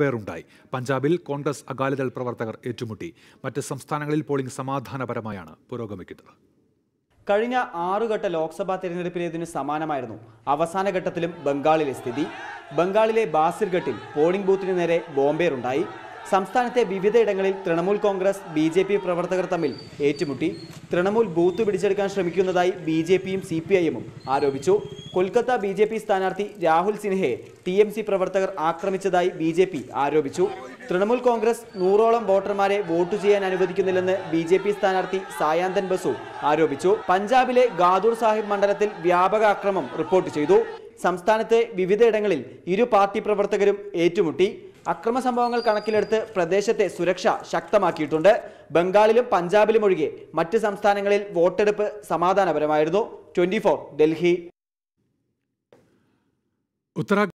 പേരുണ്ടായി പഞ്ചാബിൽ കോൺഗ്രസ് അകാലിദൾ പ്രവർത്തകർ ഏറ്റുമുട്ടി മറ്റ് സംസ്ഥാനങ്ങളിൽ പോളിംഗ് സമാധാനപരമായാണ് പുരോഗമിക്കുന്നത് കഴിഞ്ഞ ആറുഘട്ട ലോക്സഭാ തെരഞ്ഞെടുപ്പിലേതിന് സമാനമായിരുന്നു അവസാന ഘട്ടത്തിലും ബംഗാളിലെ സ്ഥിതി ബംഗാളിലെ ബാസിർഘട്ടിൽ പോളിംഗ് ബൂത്തിന് നേരെ ബോംബേറുണ്ടായി സംസ്ഥാനത്തെ വിവിധയിടങ്ങളിൽ Trinamool Congress B J P പ്രവർത്തകർ തമ്മിൽ ഏറ്റുമുട്ടി തൃണമൂൽ ബൂത്ത് പിടിച്ചെടുക്കാൻ ശ്രമിക്കുന്നതായി ബി ജെ പിയും സി പി ഐ എമ്മും ആരോപിച്ചു കൊൽക്കത്ത ബി ജെ പി സ്ഥാനാർത്ഥി രാഹുൽ സിൻഹയെ ടി എം സി പ്രവർത്തകർ ആക്രമിച്ചതായി ബി ജെ പി ആരോപിച്ചു തൃണമൂൽ കോൺഗ്രസ് നൂറോളം വോട്ടർമാരെ വോട്ട് ചെയ്യാൻ അനുവദിക്കുന്നില്ലെന്ന് ബി ജെ പി സ്ഥാനാർത്ഥി സായാന്തൻ ബസു ആരോപിച്ചു പഞ്ചാബിലെ ഗാദൂർ സാഹിബ് മണ്ഡലത്തിൽ വ്യാപക അക്രമം റിപ്പോർട്ട് ചെയ്തു സംസ്ഥാനത്തെ വിവിധയിടങ്ങളിൽ ഇരു പാർട്ടി പ്രവർത്തകരും ഏറ്റുമുട്ടി അക്രമ സംഭവങ്ങൾ കണക്കിലെടുത്ത് പ്രദേശത്തെ സുരക്ഷ ശക്തമാക്കിയിട്ടുണ്ട് ബംഗാളിലും പഞ്ചാബിലും ഒഴികെ മറ്റ് സംസ്ഥാനങ്ങളിൽ വോട്ടെടുപ്പ് സമാധാനപരമായിരുന്നു ട്വന്റി ഡൽഹി ഉത്തരാഖണ്ഡ്